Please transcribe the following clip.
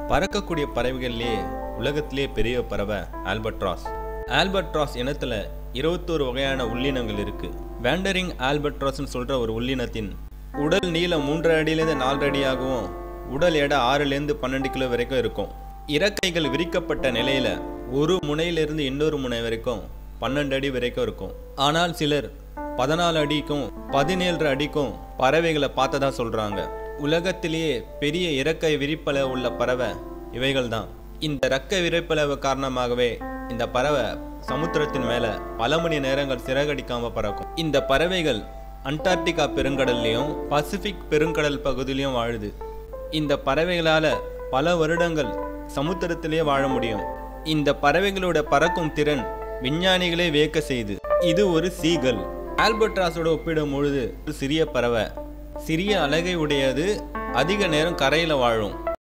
பறக்கக்கூடிய பறவைகள்லேயே உலகத்திலே பெரிய பறவை ஆல்பட்ராஸ் ஆல்பட்ராஸ் இனத்துல இருபத்தோரு வகையான உள்ளினங்கள் இருக்கு வேண்டரிங் ஆல்பட்ராஸ்னு சொல்ற ஒரு உள்ளினத்தின் உடல் நீளம் மூன்றரை அடியிலேருந்து நாலு அடியாகவும் உடல் எடை ஆறுலேருந்து பன்னெண்டு கிலோ வரைக்கும் இருக்கும் இறக்கைகள் விரிக்கப்பட்ட நிலையில ஒரு முனையிலிருந்து இன்னொரு முனை வரைக்கும் பன்னெண்டு அடி வரைக்கும் இருக்கும் ஆனால் சிலர் பதினாலு அடிக்கும் பதினேழு அடிக்கும் பறவைகளை பார்த்ததா சொல்றாங்க உலகத்திலேயே பெரிய இறக்கை விரிப்பளவு உள்ள பறவை இவைகள் தான் இந்த இறக்க விரிப்பளவு காரணமாகவே இந்த பறவை சமுத்திரத்தின் மேல பல மணி நேரங்கள் சிறகடிக்காம பறக்கும் இந்த பறவைகள் அண்டார்டிகா பெருங்கடல்லையும் பசிபிக் பெருங்கடல் பகுதியிலையும் வாழுது இந்த பறவைகளால பல வருடங்கள் சமுத்திரத்திலே வாழ முடியும் இந்த பறவைகளோட பறக்கும் திறன் விஞ்ஞானிகளே வியக்க செய்து இது ஒரு சீகல் ஆல்பட்ராஸோட ஒப்பிடும் பொழுது ஒரு சிறிய பறவை சிறிய அலகை உடையது அதிக நேரம் கரையில வாழும்